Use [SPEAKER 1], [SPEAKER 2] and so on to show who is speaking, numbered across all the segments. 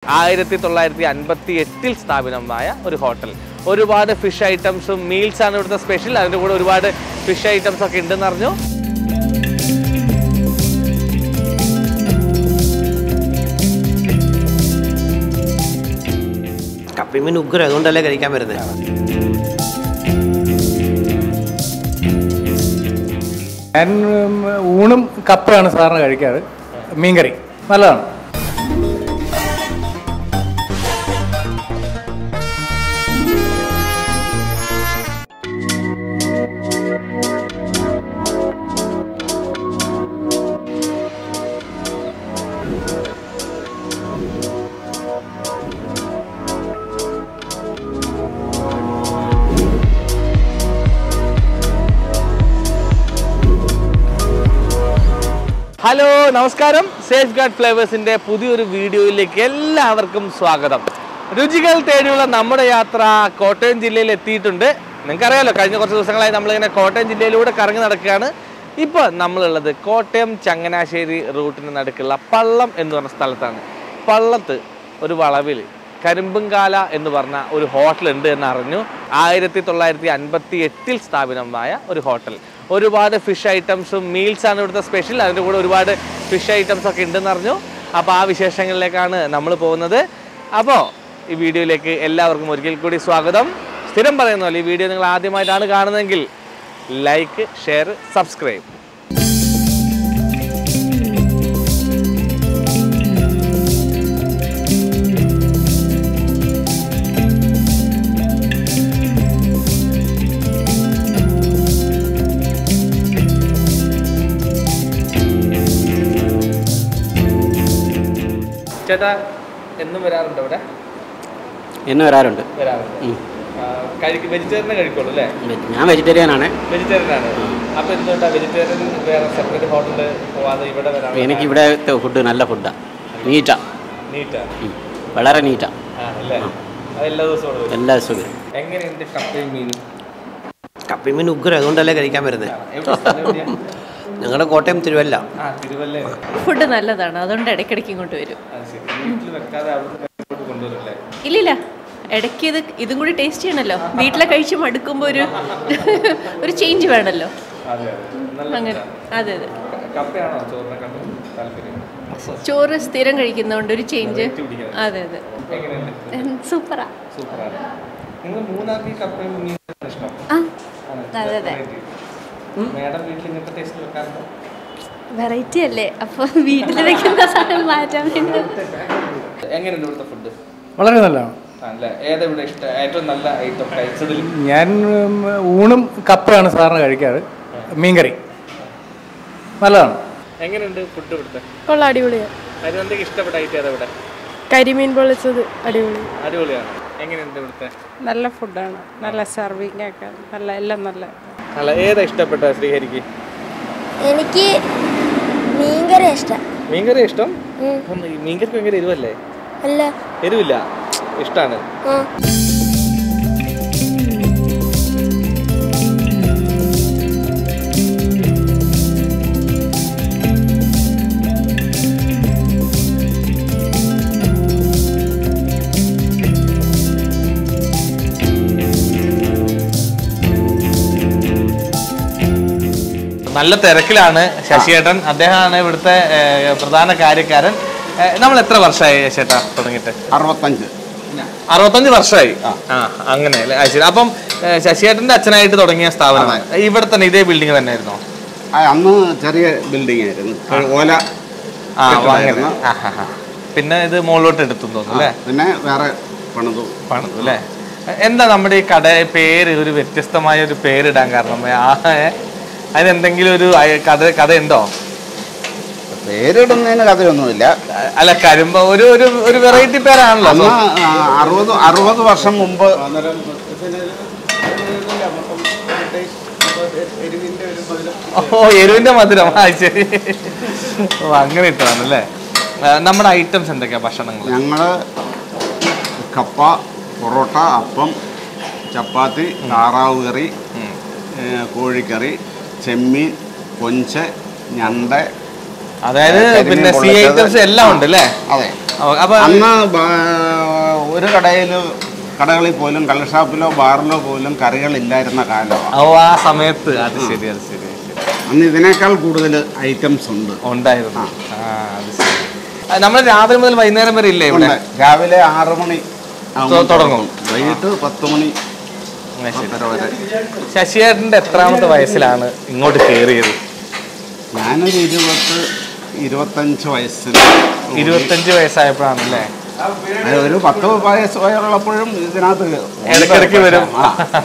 [SPEAKER 1] ആയിരത്തി തൊള്ളായിരത്തി അൻപത്തി എട്ടിൽ സ്ഥാപിതമായ ഒരു ഹോട്ടൽ ഒരുപാട് ഫിഷ് ഐറ്റംസും മീൽസ് ആണ് ഇവിടുത്തെ സ്പെഷ്യൽ അതിൻ്റെ കൂടെ ഒരുപാട് ഫിഷ് ഐറ്റംസ് ഒക്കെ ഉണ്ടെന്ന് അറിഞ്ഞു
[SPEAKER 2] കപ്പിമീൻ ഉഗ്രം അതുകൊണ്ടല്ലേ കഴിക്കാൻ വരുന്നത്
[SPEAKER 3] ഞാൻ ഉം, ഊണും കപ്പയാണ് സാറിന് കഴിക്കാറ് മീൻകറി നല്ലതാണ്
[SPEAKER 1] ഹലോ നമസ്കാരം സേഫ് ഗാർഡ് ഫ്ലേവേഴ്സിന്റെ പുതിയൊരു വീഡിയോയിലേക്ക് എല്ലാവർക്കും സ്വാഗതം രുചികൾ തേടിയുള്ള നമ്മുടെ യാത്ര കോട്ടയം ജില്ലയിൽ എത്തിയിട്ടുണ്ട് നിങ്ങൾക്കറിയാലോ കഴിഞ്ഞ കുറച്ച് ദിവസങ്ങളായി നമ്മളിങ്ങനെ കോട്ടയം ജില്ലയിലൂടെ കറങ്ങി നടക്കുകയാണ് ഇപ്പോൾ നമ്മളുള്ളത് കോട്ടയം ചങ്ങനാശ്ശേരി റൂട്ടിന് നടുക്കുള്ള പള്ളം എന്ന് പറഞ്ഞ സ്ഥലത്താണ് പള്ളത്ത് ഒരു വളവിൽ കരിമ്പുംകാല എന്ന് പറഞ്ഞ ഒരു ഹോട്ടൽ ഉണ്ട് എന്ന് അറിഞ്ഞു ആയിരത്തി തൊള്ളായിരത്തി അൻപത്തി എട്ടിൽ സ്ഥാപിതമായ ഒരു ഹോട്ടൽ ഒരുപാട് ഫിഷ് ഐറ്റംസും മീൽസ് ആണ് ഇവിടുത്തെ സ്പെഷ്യൽ അതിൻ്റെ കൂടെ ഒരുപാട് ഫിഷ് ഐറ്റംസ് ഒക്കെ ഉണ്ടെന്ന് അറിഞ്ഞു അപ്പോൾ ആ വിശേഷങ്ങളിലേക്കാണ് നമ്മൾ പോകുന്നത് അപ്പോൾ ഈ വീഡിയോയിലേക്ക് എല്ലാവർക്കും ഒരിക്കൽ കൂടി സ്വാഗതം സ്ഥിരം പറയുന്ന പോലെ ഈ വീഡിയോ നിങ്ങൾ ആദ്യമായിട്ടാണ് കാണുന്നതെങ്കിൽ ലൈക്ക് ഷെയർ സബ്സ്ക്രൈബ് ചേട്ടാ എന്നും വരാറുണ്ട് ഇവിടെ
[SPEAKER 4] എന്ന് വരാറുണ്ട്
[SPEAKER 1] വരാറുണ്ട്
[SPEAKER 4] ഉം.
[SPEAKER 1] കഴിക്കും വെജിറ്റേറിയൻ കഴിക്കുള്ളൂ അല്ലേ
[SPEAKER 4] ഞാൻ വെജിറ്റേറിയൻ ആണ്
[SPEAKER 1] വെജിറ്റേറിയൻ ആണ് അപ്പൊ എന്തുകൊണ്ടാ വെജിറ്റേറിയൻ വേറെ സെപ്പറേറ്റ് ഹോട്ടലിൽ പോവാതെ ഇവിടെ വരാൻ
[SPEAKER 4] എനിക്ക് ഇവിടുത്തെ ഫുഡ് നല്ല ഫുഡാണ് നീറ്റാ
[SPEAKER 1] നീറ്റാ
[SPEAKER 4] ഉം. വളരെ നീറ്റാ
[SPEAKER 1] ആ അല്ലേ അത് എല്ലാ ദിവസവും ഇവിടെ വരും.
[SPEAKER 4] എല്ലാ സുഖം
[SPEAKER 1] എങ്ങനെയുണ്ട് കപ്പയും മീനും
[SPEAKER 2] കപ്പിമീൻ ഉഗ്രം അതുകൊണ്ടല്ലേ കഴിക്കാൻ വരുന്നത്
[SPEAKER 1] എവിടെ സ്ഥലം എവിടെയാ?
[SPEAKER 2] ഞങ്ങളുടെ കോട്ടയം തിരുവല്ല
[SPEAKER 1] ആ തിരുവല്ലേ
[SPEAKER 5] ഫുഡ് നല്ലതാണ് അതുകൊണ്ട് ഇടയ്ക്കിടയ്ക്ക് ഇങ്ങോട്ട് വരും
[SPEAKER 1] അത് ശരി വീട്ടിൽ വെക്കാതെ അവിടുന്ന് ഇങ്ങോട്ട് കൊണ്ടുവരല്ലേ
[SPEAKER 5] ഇല്ലില്ല ഇടയ്ക്ക് ഇത് ഇതും കൂടി ടേസ്റ്റ് ചെയ്യണമല്ലോ വീട്ടിലെ കഴിച്ച് മടുക്കുമ്പോൾ ഒരു ഒരു ചേഞ്ച് വേണമല്ലോ
[SPEAKER 1] അതെ അതെ നല്ല
[SPEAKER 5] അങ്ങനെ അതെ അതെ
[SPEAKER 1] കപ്പയാണോ ചോറിനെ കണ്ടു താല്പര്യം
[SPEAKER 5] ചോറ് സ്ഥിരം കഴിക്കുന്നതുകൊണ്ട് ഒരു ചേഞ്ച്
[SPEAKER 1] വെച്ച് പിടിക്കാൻ.
[SPEAKER 5] അതെ അതെ
[SPEAKER 1] എങ്ങനെയുണ്ട്
[SPEAKER 5] സൂപ്പറാ
[SPEAKER 1] സൂപ്പറാണ് നിങ്ങൾ മൂന്നാർക്ക് ഈ കപ്പയും മീനും ഇഷ്ടം
[SPEAKER 5] ആ
[SPEAKER 1] ആണ്.
[SPEAKER 5] അതെ, അതെ.
[SPEAKER 1] മേഡം വീട്ടിൽ ഇങ്ങനത്തെ ടേസ്റ്റ് വെക്കാറുണ്ടോ
[SPEAKER 5] വെറൈറ്റി അല്ലേ അപ്പോൾ വീട്ടിൽ വെക്കുന്ന സാധനം മാറ്റാൻ വേണ്ടി
[SPEAKER 1] എങ്ങനെയുണ്ട് ഇവിടുത്തെ ഫുഡ്
[SPEAKER 3] വളരെ നല്ലതാണ്
[SPEAKER 1] അല്ലേ ഏതാ ഇവിടെ ഇഷ്ടം ഏറ്റവും നല്ല ഐറ്റം കഴിച്ചതിൽ
[SPEAKER 3] ഞാൻ ഉം, ഊണും കപ്പയാണ് സാറിന് കഴിക്കാറ് മീൻകറി നല്ലതാണ്
[SPEAKER 1] എങ്ങനെയുണ്ട് ഫുഡ് ഇവിടുത്തെ
[SPEAKER 6] കൊള്ള അടിപൊളിയാണ്
[SPEAKER 1] അതിന് എന്തൊക്കെ ഇഷ്ടപ്പെട്ട ഐറ്റം ഏതാ ഇവിടെ
[SPEAKER 6] കരിമീൻ പൊള്ളിച്ചത് അടിപൊളി
[SPEAKER 1] അടിപൊളിയാണ് എങ്ങനെയുണ്ട് ഇവിടുത്തെ
[SPEAKER 6] നല്ല ഫുഡാണ് നല്ല സർവിങ് ഒക്കെ നല്ല എല്ലാം നല്ല
[SPEAKER 1] അല്ല ഏതാ ഇഷ്ടപ്പെട്ട ശ്രീഹരിക്ക്
[SPEAKER 7] എനിക്ക് മീൻകറി ഇഷ്ടം
[SPEAKER 1] മീൻകറി ഇഷ്ടം ഒന്ന് ഈ മീൻകറിക്ക് ഭയങ്കര എരിവല്ലേ
[SPEAKER 7] അല്ല
[SPEAKER 1] എരിവില്ല ഇഷ്ടമാണ്
[SPEAKER 7] ആ
[SPEAKER 1] നല്ല തിരക്കിലാണ് ശശിയേട്ടൻ അദ്ദേഹമാണ് ഇവിടുത്തെ ഏഹ്, പ്രധാന കാര്യക്കാരൻ ഏഹ്, നമ്മൾ എത്ര വർഷമായി ചേട്ടാ തുടങ്ങിയിട്ട്
[SPEAKER 8] അറുപത്തഞ്ച്
[SPEAKER 1] അറുപത്തഞ്ച് വർഷമായി ആ അങ്ങനെ അല്ലേ ആ, ശരി അപ്പം ഏഹ്, ശശിയേട്ടന്റെ അച്ഛനായിട്ട് തുടങ്ങിയ സ്ഥാപനമാണ് ഇവിടെ തന്നെ ഇതേ ബിൽഡിംഗ് തന്നെ ആയിരുന്നോ
[SPEAKER 8] ആ, അന്ന് ചെറിയ ബിൽഡിംഗ് ആയിരുന്നു ഒരു ഓല
[SPEAKER 1] ആ അങ്ങനെ
[SPEAKER 8] കെട്ടിടമായിരുന്നു.
[SPEAKER 1] ആ, ആ, ആ. പിന്നെ ഇത് മുകളിലോട്ട് എടുത്തു തോന്നുന്നു അല്ലേ
[SPEAKER 8] പിന്നെ വേറെ പണിതു
[SPEAKER 1] പണിതു അല്ലേ എന്താ നമ്മുടെ ഈ കട പേര് ഒരു വ്യത്യസ്തമായ ഒരു പേരിടാൻ കാരണം ആ, ഏ? അതിനെന്തെങ്കിലും ഒരു അയ- കഥ കഥ ഉണ്ടോ
[SPEAKER 8] പേരിടുന്നതിന് കഥയൊന്നുമില്ല
[SPEAKER 1] അല്ല കരിമ്പ ഒരു ഒരു ഒരു വെറൈറ്റി പേരാണല്ലോ
[SPEAKER 8] അന്ന് ആ, അറുപത് അറുപത് വർഷം മുമ്പ്
[SPEAKER 1] ഓ എരുവിന്റെ മധുരം ആ ശരി ഓ അങ്ങനെ ഇട്ടതാണ് അല്ലേ നമ്മുടെ ഐറ്റംസ് എന്തൊക്കെയാ ഭക്ഷണങ്ങൾ
[SPEAKER 8] ഞങ്ങൾ കപ്പ പൊറോട്ട അപ്പം ചപ്പാത്തി താറാവ് കറി ഏ, കോഴിക്കറി ചെമ്മീൻ കൊഞ്ച് ഞണ്ട്
[SPEAKER 1] അതായത്
[SPEAKER 8] കരിമീൻ
[SPEAKER 1] പിന്നെ സീ
[SPEAKER 8] പൊള്ളിച്ചത്.
[SPEAKER 1] ഐറ്റംസ് എല്ലാം ഉണ്ട് അല്ലേ
[SPEAKER 8] അതെ
[SPEAKER 1] ഓ, അപ്പൊ
[SPEAKER 8] അന്ന് ബാ- ഒരു കടയിൽ കടകളിൽ പോലും കള്ള് ഷാപ്പിലോ ബാറിലോ പോലും കറികളില്ലായിരുന്ന കാലമാണ്
[SPEAKER 1] ഓ ആ സമയത്ത് അത് ശരി അത് ശരി അത് ശരി
[SPEAKER 8] അന്ന് ഇതിനേക്കാൾ കൂടുതൽ ഐറ്റംസ് ഉണ്ട്
[SPEAKER 1] ഉണ്ടായിരുന്നു ആ അത് ശരി നമ്മൾ രാവിലെ മുതൽ വൈകുന്നേരം വരെ ഇല്ലേ ഇവിടെ
[SPEAKER 8] ഉണ്ട്. രാവിലെ ആറ് മണി ആവുമ്പോൾ
[SPEAKER 1] തൊ- തുടങ്ങും.
[SPEAKER 8] വൈകിട്ട് പത്ത് മണി
[SPEAKER 1] ആ, ശരി.
[SPEAKER 8] പത്തര വരെ
[SPEAKER 1] ശശിയേട്ടന്റെ എത്രാമത്തെ വയസ്സിലാണ് ഇങ്ങോട്ട് കയറിയത്
[SPEAKER 8] ഞാനൊരു ഇരുപത്ത് ഇരുപത്തഞ്ച് വയസ്സിൽ
[SPEAKER 1] ഇരുപത്തഞ്ച് വയസ്സായപ്പോഴാണല്ലേ
[SPEAKER 8] അത് ഒരു പത്ത് വയസ്സ് വയറുള്ളപ്പോഴും ഇതിനകത്ത്
[SPEAKER 1] ഇടയ്ക്കിടയ്ക്ക് വരും
[SPEAKER 8] ആ,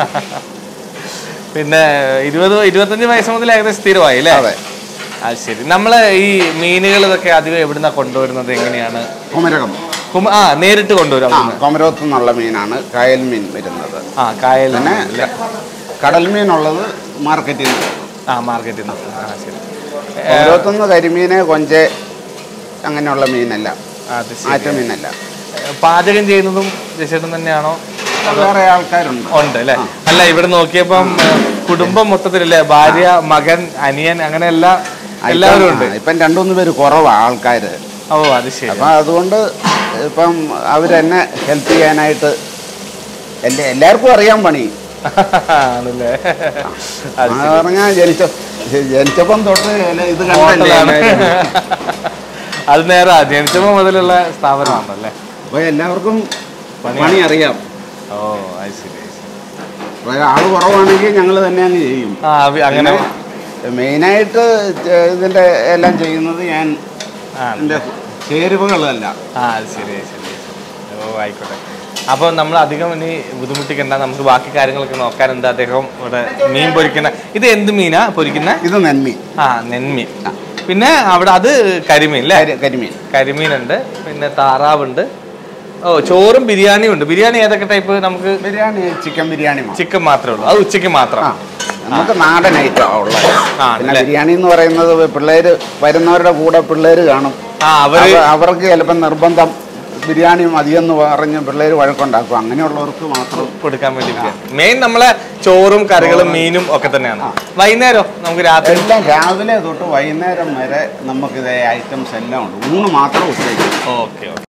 [SPEAKER 1] പിന്നെ ഇരുപത് ഇരുപത്തഞ്ച് വയസ്സ് മുതൽ ഏകദേശം സ്ഥിരമായി അല്ലേ
[SPEAKER 8] അതെ
[SPEAKER 1] അത് ശരി നമ്മള് ഈ മീനുകൾ ഇതൊക്കെ അധികം എവിടുന്നാ കൊണ്ടുവരുന്നത് എങ്ങനെയാണ്
[SPEAKER 8] കുമരകം
[SPEAKER 1] കുമ- ആ നേരിട്ട് കൊണ്ടുവരും
[SPEAKER 8] ആ
[SPEAKER 1] അവിടുന്ന്.
[SPEAKER 8] കുമരകത്തു നിന്നുള്ള മീനാണ് കായൽ മീൻ വരുന്നത്
[SPEAKER 1] ആ കായൽ
[SPEAKER 8] പിന്നെ കടൽ മീനുള്ളത് മാർക്കറ്റിൽ നിന്ന് വരും.
[SPEAKER 1] ആ മാർക്കറ്റിൽ നിന്ന് ആ ശരി ഏ,
[SPEAKER 8] കുമരകത്തുനിന്ന് കരിമീന് കൊഞ്ച് അങ്ങനെയുള്ള മീനല്ല
[SPEAKER 1] അത് ശരി
[SPEAKER 8] ആറ്റ മീനല്ല
[SPEAKER 1] പാചകം ചെയ്യുന്നതും ജസേട്ടൻ തന്നെയാണോ
[SPEAKER 8] വേറെ ആൾക്കാരുണ്ട്
[SPEAKER 1] ഉണ്ട് അല്ലേ അല്ല ഇവിടെ നോക്കിയപ്പം ഏ, കുടുംബം മൊത്തത്തിലല്ലേ ഭാര്യ മകൻ അനിയൻ അങ്ങനെ എല്ലാ എല്ലാവരും ഉണ്ട്
[SPEAKER 8] ആ, ഇപ്പം രണ്ടുമൂന്ന് പേര് കുറവാ ആൾക്കാര്
[SPEAKER 1] ഓ അത് ശരി
[SPEAKER 8] അപ്പം അതുകൊണ്ട് ഇപ്പം അവരെന്നെ ഹെൽപ്പ് ചെയ്യാനായിട്ട് എല്ലാ എല്ലാവർക്കും അറിയാൻ പണി
[SPEAKER 1] ആണല്ലേ അത്
[SPEAKER 8] ആ
[SPEAKER 1] ശരി.
[SPEAKER 8] പറഞ്ഞാൽ ജനിച്ച ജനിച്ചപ്പം തൊട്ട് അല്ല ഇത്
[SPEAKER 1] ഹോട്ടലാണ്
[SPEAKER 8] കണ്ടല്ലേ
[SPEAKER 1] അത് നേരാ ജനിച്ചപ്പോ മുതലുള്ള സ്ഥാപനമാണല്ലേ
[SPEAKER 8] അപ്പൊ എല്ലാവർക്കും
[SPEAKER 1] പണിയാ.
[SPEAKER 8] പണി അറിയാം
[SPEAKER 1] ഓ അത് ശരി അത് ശരി.
[SPEAKER 8] അപ്പൊ ആള് കുറവാണെങ്കിൽ ഞങ്ങൾ തന്നെ അങ്ങ് ചെയ്യും
[SPEAKER 1] ആ അവി- അങ്ങനെ
[SPEAKER 8] പിന്നെ മെയിനായിട്ട് ചെ- ഇതിന്റെ എല്ലാം ചെയ്യുന്നത് ഞാൻ
[SPEAKER 1] ആ
[SPEAKER 8] എൻ്റെ ചേരുവകളല്ല
[SPEAKER 1] ആ അത് ശരി അത് ശരി അത് ശരി. ഓ ആയിക്കോട്ടെ അപ്പോൾ നമ്മൾ അധികം ഇനി ബുദ്ധിമുട്ടിക്കണ്ട നമുക്ക് ബാക്കി കാര്യങ്ങളൊക്കെ നോക്കാനുണ്ട് അദ്ദേഹം ഇവിടെ മീൻ പൊരിക്കുന്ന ഇത് എന്ത് മീനാ പൊരിക്കുന്ന
[SPEAKER 8] ഇത് നെന്മീൻ
[SPEAKER 1] ആ നെന്മീൻ പിന്നെ അവിടെ അത് കരിമീൻ അല്ലേ
[SPEAKER 8] കരി- കരിമീൻ
[SPEAKER 1] കരിമീനുണ്ട് പിന്നെ താറാവുണ്ട് ഓ ചോറും ബിരിയാണിയും ഉണ്ട് ബിരിയാണി ഏതൊക്കെ ടൈപ്പ് നമുക്ക്
[SPEAKER 8] ബിരിയാണി ചിക്കൻ ബിരിയാണി മാത്രം.
[SPEAKER 1] ചിക്കൻ മാത്രമേ ഉള്ളൂ അത് ഉച്ചയ്ക്ക് മാത്രം
[SPEAKER 8] ആ നമുക്ക് നാടൻ ഐറ്റം ഉള്ളത്
[SPEAKER 1] ആ,
[SPEAKER 8] പിന്നെ
[SPEAKER 1] അല്ലേ?
[SPEAKER 8] ബിരിയാണി എന്ന് പറയുന്നത് പിള്ളേര് വരുന്നവരുടെ കൂടെ പിള്ളേര് കാണും
[SPEAKER 1] ആ അവര്
[SPEAKER 8] അവ- അവർക്ക് ചിലപ്പോൾ നിർബന്ധം ബിരിയാണി മതിയെന്ന് പറഞ്ഞ് പിള്ളേര് വഴക്കുണ്ടാക്കും അങ്ങനെയുള്ളവർക്ക് മാത്രം
[SPEAKER 1] കൊടുക്കാൻ വേണ്ടി മെയിൻ നമ്മളെ ചോറും കറികളും മീനും ഒക്കെ തന്നെയാണ് വൈകുന്നേരം നമുക്ക് രാത്രി
[SPEAKER 8] എല്ലാം രാവിലെ തൊട്ട് വൈകുന്നേരം വരെ നമുക്കിത് ഐറ്റംസ് എല്ലാം ഉണ്ട് ഊണ് മാത്രം ഉച്ചയ്ക്ക്
[SPEAKER 1] ഓക്കെ ഓക്കെ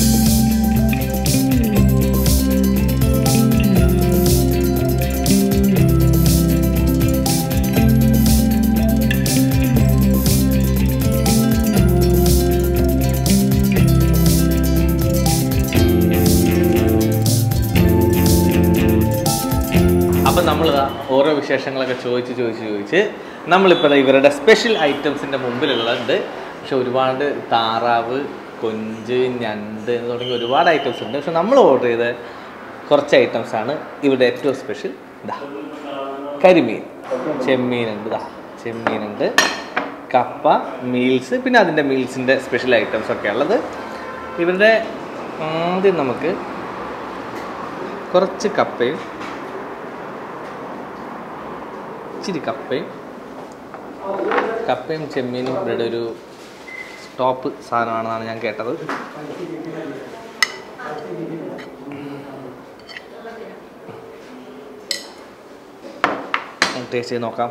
[SPEAKER 1] അപ്പം നമ്മൾ ഓരോ വിശേഷങ്ങളൊക്കെ ചോദിച്ച് ചോദിച്ച് ചോദിച്ച് നമ്മളിപ്പോൾ ഇവരുടെ സ്പെഷ്യൽ ഐറ്റംസിൻ്റെ മുമ്പിലുള്ളത് പക്ഷെ ഒരുപാട് താറാവ് കൊഞ്ച് ഞണ്ട് എന്ന് തുടങ്ങി ഒരുപാട് ഐറ്റംസ് ഉണ്ട് പക്ഷെ നമ്മൾ ഓർഡർ ചെയ്ത കുറച്ച് items ആണ് ഇവിടെ ഏറ്റവും സ്പെഷ്യൽ ഇതാ കരിമീൻ ചെമ്മീനുണ്ട് ഇതാ ചെമ്മീനുണ്ട് കപ്പ മീൽസ് പിന്നെ അതിൻ്റെ മീൽസിൻ്റെ സ്പെഷ്യൽ ഐറ്റംസ് ഒക്കെ ഉള്ളത് ഇവരുടെ ആദ്യം നമുക്ക് കുറച്ച് കപ്പയും ഇച്ചിരി കപ്പയും കപ്പയും ചെമ്മീനും ഇവരുടെ ഒരു ടോപ്പ് സാധനമാണെന്നാണ് ഞാൻ കേട്ടത് ടേസ്റ്റ് ചെയ്ത് നോക്കാം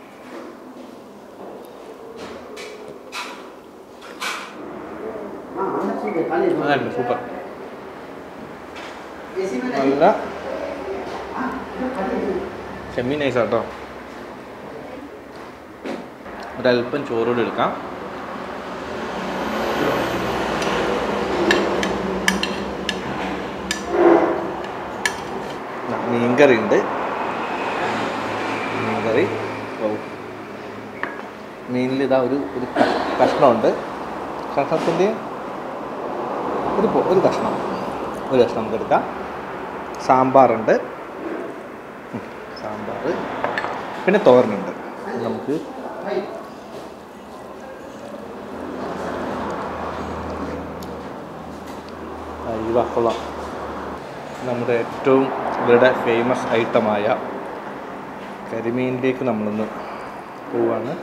[SPEAKER 1] അതാണ് സൂപ്പർ നല്ല ചെമ്മീൻ നൈസ് കേട്ടോ ഒരല്പം ചോറോട് എടുക്കാം ദാ മീൻകറി ഉണ്ട് മീൻകറി ഓ മീനിൽ ഇതാ ഒരു ഒരു ക- കഷ്ണമുണ്ട് കഷ്ണത്തിൻ്റെ ഒരു പൊ- ഒരു കഷ്ണം ഒരു കഷ്ണം നമുക്ക് എടുക്കാം സാമ്പാറുണ്ട് ഉം, സാമ്പാർ പിന്നെ തോരനുണ്ട് നമുക്ക് അയ്യോ കൊള്ളാം നമ്മുടെ ഏറ്റവും ഇവരുടെ ഫേമസ് ഐറ്റമായ കരിമീനിലേക്ക് നമ്മളൊന്ന് പോവാണ്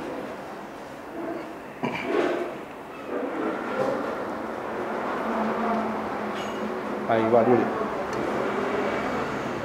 [SPEAKER 1] അയ്യോ അടിപൊളി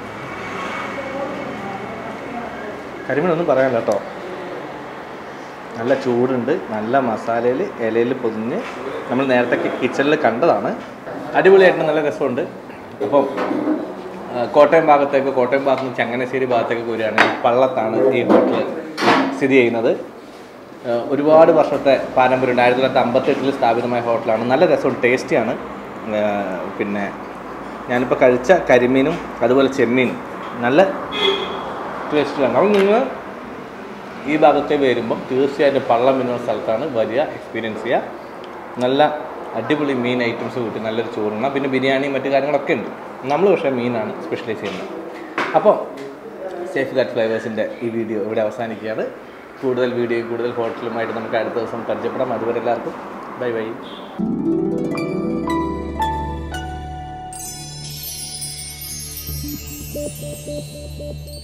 [SPEAKER 1] കരിമീനൊന്നും പറയാനില്ല കേട്ടോ നല്ല ചൂടുണ്ട് നല്ല മസാലയിൽ ഇലയിൽ പൊതിഞ്ഞ് നമ്മൾ നേരത്തെ കിച്ചണിൽ കണ്ടതാണ് അടിപൊളിയായിട്ട് നല്ല രസമുണ്ട് അപ്പം ആ, കോട്ടയം ഭാഗത്തേക്ക് കോട്ടയം ഭാഗത്ത് നിന്ന് ചങ്ങനാശ്ശേരി ഭാഗത്തേക്ക് വരികയാണെങ്കിൽ പള്ളത്താണ് ഈ ഹോട്ടൽ സ്ഥിതി ചെയ്യുന്നത് ആ, ഒരുപാട് വർഷത്തെ പാരമ്പര്യമുണ്ട് ആയിരത്തി തൊള്ളായിരത്തി അമ്പത്തെട്ടിൽ സ്ഥാപിതമായ ഹോട്ടലാണ് നല്ല രസമുണ്ട് ടേസ്റ്റിയാണ് ആ, പിന്നെ ഞാനിപ്പോൾ കഴിച്ച കരിമീനും അതുപോലെ ചെമ്മീനും നല്ല ടേസ്റ്റിലാണ് അപ്പം നിങ്ങൾ ഈ ഭാഗത്തേക്ക് വരുമ്പം തീർച്ചയായിട്ടും പള്ളം എന്ന സ്ഥലത്താണ് വരിക എക്സ്പീരിയൻസ് ചെയ്യുക നല്ല അടിപൊളി മീൻ ഐറ്റംസ് കൂട്ടി നല്ലൊരു ചോറുണ്ണ പിന്നെ ബിരിയാണി മറ്റു കാര്യങ്ങളൊക്കെ ഉണ്ട് നമ്മൾ പക്ഷേ മീനാണ് സ്പെഷ്യലൈസ് ചെയ്യുന്നത് അപ്പോൾ സേഫ് ഗാറ്റ് ഫ്ലേവേഴ്സിൻ്റെ ഈ വീഡിയോ ഇവിടെ അവസാനിക്കുകയാണ് കൂടുതൽ വീഡിയോയും കൂടുതൽ ഹോട്ടലുമായിട്ട് നമുക്ക് അടുത്ത ദിവസം പരിചയപ്പെടാം അതുവരെ എല്ലാവർക്കും ബൈ ബൈ